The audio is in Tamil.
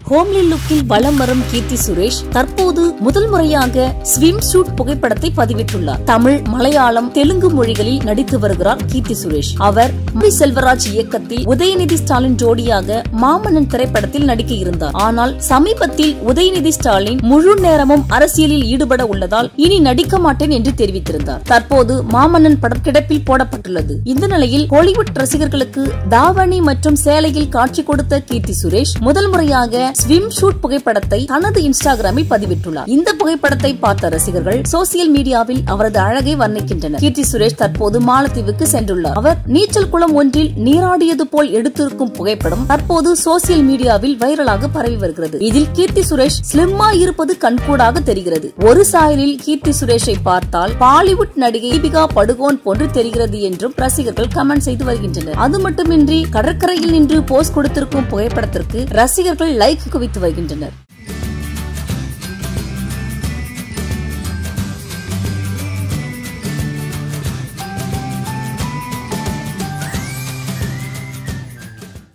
ஹோம்லி லுக்கில் வலம் வரும் கீர்த்தி சுரேஷ் தற்போது முதல் முறையாக ஸ்விம் சூட் புகைப்படத்தை பதிவிட்டுள்ளார் தமிழ் மலையாளம் தெலுங்கு மொழிகளில் நடித்து வருகிறார் கீர்த்தி சுரேஷ் அவர் வி செல்வராஜ் இயக்கத்தில் உதயநிதி ஸ்டாலின் ஜோடியாக மாமன்னன் திரைப்படத்தில் நடிக்க இருந்தார் ஆனால் சமீபத்தில் உதயநிதி ஸ்டாலின் முழு நேரமும் அரசியலில் ஈடுபட உள்ளதால் இனி நடிக்க மாட்டேன் என்று தெரிவித்திருந்தார் தற்போது மாமன்னன் படம் கிடப்பில் போடப்பட்டுள்ளது இந்த நிலையில் ஹாலிவுட் ரசிகர்களுக்கு தாவணி மற்றும் சேலையில் காட்சி கொடுத்த கீர்த்தி சுரேஷ் முதல் முறையாக ஸ்விம் ஷூட் புகைப்படத்தை தனது இன்ஸ்டாகிராமில் பதிவிட்டுள்ளார் இந்த புகைப்படத்தை பார்த்த ரசிகர்கள் சோசியல் மீடியாவில் அவரது அழகை வர்ணிக்கின்றனர் கீர்த்தி சுரேஷ் தற்போது மாலத்தீவுக்கு சென்றுள்ளார் அவர் நீச்சல் குளம் ஒன்றில் நீராடியது போல் எடுத்திருக்கும் புகைப்படம் தற்போது சோசியல் மீடியாவில் வைரலாக பரவி வருகிறது இதில் கீர்த்தி சுரேஷ் ஸ்லிம்மா இருப்பது கண்கூடாக தெரிகிறது ஒரு சாயலில் கீர்த்தி சுரேஷை பார்த்தால் பாலிவுட் நடிகை தீபிகா படுகோன் போன்று தெரிகிறது என்றும் ரசிகர்கள் கமெண்ட் செய்து வருகின்றனர் அது மட்டுமின்றி கடற்கரையில் நின்று போஸ்ட் கொடுத்திருக்கும் புகைப்படத்திற்கு ரசிகர்கள் லைக் குவித்து வருகின்றனர்